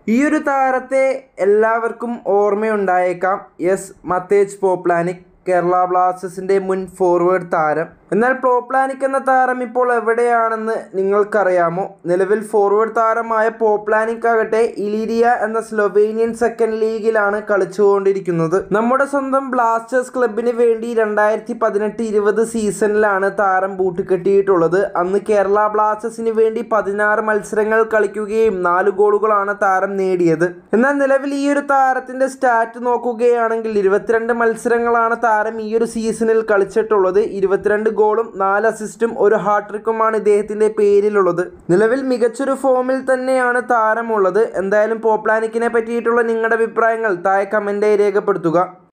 ഈ ഒരു താരത്തെ എല്ലാവർക്കും ഓർമ്മയുണ്ടായേക്കാം എസ് മത്തേജ് പോപ്ലാനിക് കേരള ബ്ലാസ്റ്റേഴ്സിൻ്റെ മുൻ ഫോർവേഡ് താരം എന്നാൽ പോപ്ലാനിക് എന്ന താരം ഇപ്പോൾ എവിടെയാണെന്ന് നിങ്ങൾക്കറിയാമോ നിലവിൽ ഫോർവേഡ് താരമായ പോപ്ലാനിക് ആകട്ടെ ഇലീരിയ എന്ന സ്ലൊവേനിയൻ സെക്കൻഡ് ലീഗിലാണ് കളിച്ചുകൊണ്ടിരിക്കുന്നത് നമ്മുടെ സ്വന്തം ബ്ലാസ്റ്റേഴ്സ് ക്ലബിന് വേണ്ടി രണ്ടായിരത്തി പതിനെട്ട് ഇരുപത് സീസണിലാണ് താരം ബൂട്ട് കെട്ടിയിട്ടുള്ളത് അന്ന് കേരള ബ്ലാസ്റ്റേഴ്സിന് വേണ്ടി പതിനാറ് മത്സരങ്ങൾ കളിക്കുകയും നാല് ഗോളുകളാണ് താരം നേടിയത് എന്നാൽ നിലവിൽ ഈ ഒരു താരത്തിന്റെ സ്റ്റാറ്റ് നോക്കുകയാണെങ്കിൽ ഇരുപത്തിരണ്ട് മത്സരങ്ങളാണ് താരം ഈ ഒരു സീസണിൽ കളിച്ചിട്ടുള്ളത് ഇരുപത്തിരണ്ട് ഗോളും നാല് അസിസ്റ്റും ഒരു ഹാട്രിക്കുമാണ് ഇദ്ദേഹത്തിന്റെ പേരിലുള്ളത് നിലവിൽ മികച്ചൊരു ഫോമിൽ തന്നെയാണ് താരമുള്ളത് എന്തായാലും പോപ്ലാനിക്കിനെ പറ്റിയിട്ടുള്ള നിങ്ങളുടെ അഭിപ്രായങ്ങൾ താഴെ കമന്റായി രേഖപ്പെടുത്തുക